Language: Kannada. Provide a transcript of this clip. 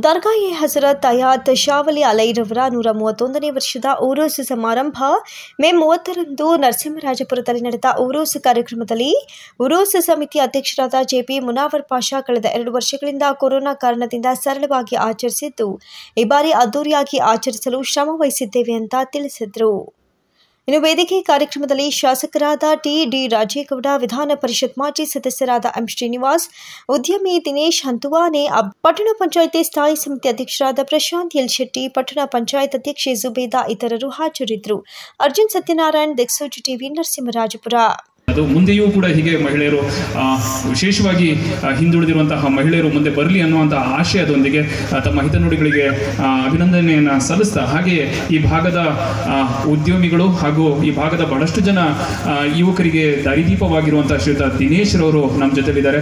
ದರ್ಗಾ ಎ ಹಜರತ್ ಅಯಾತ್ ಶಾವಲಿ ಅಲೈರವರ ನೂರ ಮೂವತ್ತೊಂದನೇ ವರ್ಷದ ಊರೋಸ್ ಸಮಾರಂಭ ಮೇ ಮೂವತ್ತರಂದು ನರಸಿಂಹರಾಜಪುರದಲ್ಲಿ ನಡೆದ ಊರೋಸ್ ಕಾರ್ಯಕ್ರಮದಲ್ಲಿ ಉರೋಸ್ ಸಮಿತಿ ಅಧ್ಯಕ್ಷರಾದ ಜೆಪಿ ಮುನಾವರ್ ಪಾಷಾ ಕಳೆದ ಎರಡು ವರ್ಷಗಳಿಂದ ಕೊರೋನಾ ಕಾರಣದಿಂದ ಸರಳವಾಗಿ ಆಚರಿಸಿದ್ದು ಈ ಬಾರಿ ಅದ್ದೂರಿಯಾಗಿ ಆಚರಿಸಲು ಶ್ರಮ ವಹಿಸಿದ್ದೇವೆ ಅಂತ ತಿಳಿಸಿದರು ಇನ್ನು ವೇದಿಕೆ ಕಾರ್ಯಕ್ರಮದಲ್ಲಿ ಶಾಸಕರಾದ ಟಿ ಡಿ ರಾಜೇಗೌಡ ವಿಧಾನ ಪರಿಷತ್ ಮಾಜಿ ಸದಸ್ಯರಾದ ಎಂ ಶ್ರೀನಿವಾಸ್ ಉದ್ಯಮಿ ದಿನೇಶ್ ಹಂತುವಾನೆ ಅಬ್- ಪಟ್ಟಣ ಪಂಚಾಯಿತಿ ಸ್ಥಾಯಿ ಸಮಿತಿ ಅಧ್ಯಕ್ಷರಾದ ಪ್ರಶಾಂತ್ ಎಲ್ ಶೆಟ್ಟಿ ಪಟ್ಟಣ ಪಂಚಾಯತ್ ಅಧ್ಯಕ್ಷೆ ಜುಬೇದಾ ಇತರರು ಹಾಜರಿದ್ದರು ಅರ್ಜುನ್ ಸತ್ಯನಾರಾಯಣ್ ದಿಕ್ಸೂಚಿ ಟಿವಿ ನರಸಿಂಹರಾಜಪುರ ಅದು ಮುಂದೆಯೂ ಕೂಡ ಹೀಗೆ ಮಹಿಳೆಯರು ಆ, ವಿಶೇಷವಾಗಿ ಆ, ಹಿಂದುಳಿದಿರುವಂತಹ ಮಹಿಳೆಯರು ಮುಂದೆ ಬರಲಿ ಅನ್ನುವಂತಹ ಆಶಯದೊಂದಿಗೆ ಆ, ತಮ್ಮ ಹಿತನುಡಿಗಳಿಗೆ ಆ, ಅಭಿನಂದನೆಯನ್ನು ಸಲ್ಲಿಸ್ತಾ ಹಾಗೆಯೇ ಈ ಭಾಗದ ಆ, ಉದ್ಯಮಿಗಳು ಹಾಗೂ ಈ ಭಾಗದ ಬಹಳಷ್ಟು ಜನ ಆ, ಯುವಕರಿಗೆ ದಾರಿದೀಪವಾಗಿರುವಂತಹ ಶ್ರೀಯುತ ದಿನೇಶ್ ರವರು ನಮ್ಮ ಜೊತೆಲಿದ್ದಾರೆ